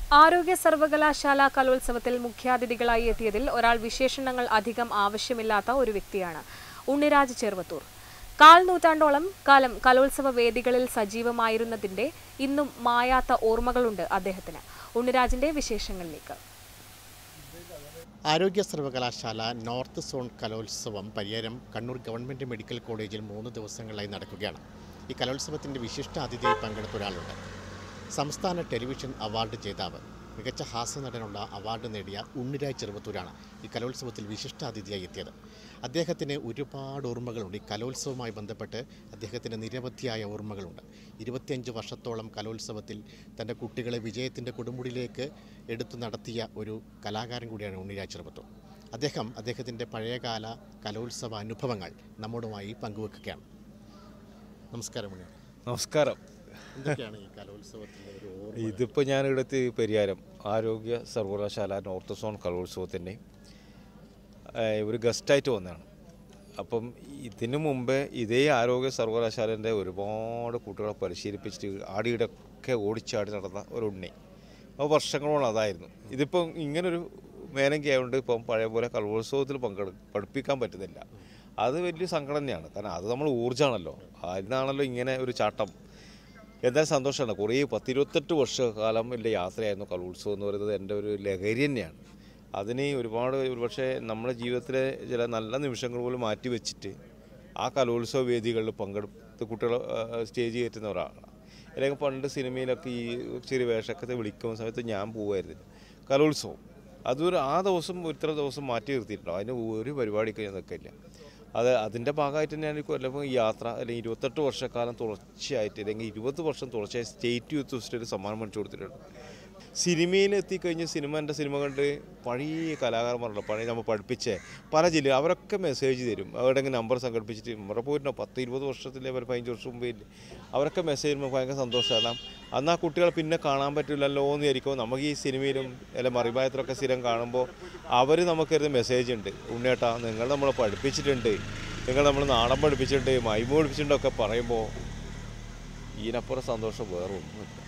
ആരോഗ്യ സർവകലാശാല കലോത്സവത്തിൽ മുഖ്യാതിഥികളായി എത്തിയതിൽ ഒരാൾ വിശേഷണങ്ങൾ അധികം ആവശ്യമില്ലാത്ത ഒരു വ്യക്തിയാണ് ഉണ്ണിരാജ് ചെറുവത്തൂർ കാൽ നൂറ്റാണ്ടോളം കാലം കലോത്സവ വേദികളിൽ സജീവമായിരുന്നതിന്റെ ഇന്നും മായാത്ത ഓർമ്മകളുണ്ട് അദ്ദേഹത്തിന് ഉണ്ണിരാജിന്റെ വിശേഷങ്ങളിലേക്ക് ആരോഗ്യ സർവകലാശാല നോർത്ത് സോൺ കലോത്സവം പരിയാരം കണ്ണൂർ ഗവൺമെൻറ് മെഡിക്കൽ കോളേജിൽ മൂന്ന് ദിവസങ്ങളായി നടക്കുകയാണ് ഈ കലോത്സവത്തിൻ്റെ വിശിഷ്ട അതിഥിയായി പങ്കെടുത്ത ഒരാളുണ്ട് സംസ്ഥാന ടെലിവിഷൻ അവാർഡ് ജേതാവ് മികച്ച ഹാസ്യനടനുള്ള അവാർഡ് നേടിയ ഉണ്ണിരാജ് ചെറുവത്തൂരാണ് ഈ കലോത്സവത്തിൽ വിശിഷ്ട അതിഥിയായി എത്തിയത് അദ്ദേഹത്തിന് ഒരുപാട് ഓർമ്മകളുണ്ട് ഈ കലോത്സവവുമായി ബന്ധപ്പെട്ട് അദ്ദേഹത്തിന് നിരവധിയായ ഓർമ്മകളുണ്ട് ഇരുപത്തിയഞ്ച് വർഷത്തോളം കലോത്സവത്തിൽ തൻ്റെ കുട്ടികളെ വിജയത്തിൻ്റെ കൊടുമുടിയിലേക്ക് എടുത്തു നടത്തിയ ഒരു കലാകാരൻ കൂടിയാണ് ഉണ്ണിരാജ് ചെറുവത്തൂർ അദ്ദേഹം അദ്ദേഹത്തിൻ്റെ പഴയകാല കലോത്സവ അനുഭവങ്ങൾ നമ്മോടുമായി പങ്കുവെക്കുകയാണ് നമസ്കാരം ഉണ്ണി നമസ്കാരം എന്തൊക്കെയാണ് ഈ കലോത്സവത്തിൻ്റെ ഒരു ഓർമ്മ ഇതിപ്പോൾ ഞാനിവിടുത്തെ പെരിയാരം ആരോഗ്യ സർവകലാശാല നോർത്ത് സോൺ കലോത്സവത്തിൻ്റെ ഏഹ്, ഒരു ഗസ്റ്റായിട്ട് വന്നതാണ് അപ്പം ഇതിനു മുമ്പേ ഇതേ ആരോഗ്യ സർവകലാശാലേൻ്റെ ഒരുപാട് കുട്ടികളെ പരിശീലിപ്പിച്ചിട്ട് ആടിയിടൊക്കെ ഓടിച്ചാടി നടന്ന ഒരു ഉണ്ണി അപ്പോൾ വർഷങ്ങളോളം അതായിരുന്നു ഇതിപ്പം ഇങ്ങനൊരു മേലങ്കി ആയതുകൊണ്ട് ഇപ്പം പഴയ പോലെ കലോത്സവത്തിൽ പങ്കെടു പഠിപ്പിക്കാൻ പറ്റുന്നില്ല അത് വലിയ സങ്കടം തന്നെയാണ് കാരണം അത് നമ്മൾ ഊർജ്ജമാണല്ലോ അതിനാണല്ലോ ഇങ്ങനെ ഒരു ചാട്ടം എന്തായാലും സന്തോഷമാണ് കുറേ പത്തിരുപത്തെട്ട് വർഷക്കാലം വലിയ യാത്രയായിരുന്നു കലോത്സവം എന്ന് പറയുന്നത് എൻ്റെ ഒരു ലഹരി തന്നെയാണ് അതിന് ഒരുപാട് ഒരുപക്ഷെ നമ്മുടെ ജീവിതത്തിലെ ചില നല്ല നിമിഷങ്ങൾ പോലും മാറ്റി വെച്ചിട്ട് ആ കലോത്സവ വേദികളിൽ പങ്കെടുത്ത് കുട്ടികളെ സ്റ്റേജ് കയറ്റുന്ന ഒരാളാണ് അല്ലെങ്കിൽ പണ്ട് സിനിമയിലൊക്കെ ഈ ചെറിയ വേഷമൊക്കെ വിളിക്കുന്ന സമയത്ത് ഞാൻ പോകുമായിരുന്നു കലോത്സവം അതൊരു ആ ദിവസം ഇത്ര ദിവസം മാറ്റി നിർത്തിയിട്ടുണ്ടോ അതിന് ഒരു പരിപാടിക്ക് ഞാൻ നിൽക്കില്ല അത് അതിൻ്റെ ഭാഗമായിട്ട് തന്നെയാണ് ഈ കൊല്ലം ഈ യാത്ര അല്ലെങ്കിൽ ഇരുപത്തെട്ട് വർഷക്കാലം തുടർച്ചയായിട്ട് അല്ലെങ്കിൽ ഇരുപത് വർഷം തുടർച്ചയായി സ്റ്റേറ്റ് യൂത്ത് ഫെസ്റ്റിവൽ സമ്മാനം മേടിച്ചു കൊടുത്തിട്ടുണ്ട് സിനിമയിൽ എത്തിക്കഴിഞ്ഞ് സിനിമ എൻ്റെ സിനിമ കണ്ട് പഴയ കലാകാരന്മാരുണ്ട് പഴയ നമ്മൾ പഠിപ്പിച്ച പല ജില്ല അവരൊക്കെ മെസ്സേജ് തരും അവരുടെ നമ്പർ സംഘടിപ്പിച്ചിട്ട് ഇവിടെ പോയിട്ടുണ്ടോ പത്ത് ഇരുപത് വർഷത്തിലെ ഒരു പതിനഞ്ച് വർഷം മുമ്പേ ഇല്ലേ അവരൊക്കെ മെസ്സേജ് തരുമ്പോൾ ഭയങ്കര സന്തോഷമാണ് കാരണം അന്ന് ആ കുട്ടികളെ പിന്നെ കാണാൻ പറ്റില്ലല്ലോ എന്ന് വിചാരിക്കും നമുക്ക് ഈ സിനിമയിലും അല്ല മറിഭായത്തിലൊക്കെ സ്ഥിരം കാണുമ്പോൾ അവർ നമുക്കൊരു മെസ്സേജ് ഉണ്ട് ഉണ്ണേട്ടാ നിങ്ങൾ നമ്മളെ പഠിപ്പിച്ചിട്ടുണ്ട് നിങ്ങൾ നമ്മൾ നാടൻ പഠിപ്പിച്ചിട്ടുണ്ട് മൈമ പഠിപ്പിച്ചിട്ടുണ്ടൊക്കെ പറയുമ്പോൾ ഇതിനപ്പുറം സന്തോഷം വേറെ ഒന്നുമില്ല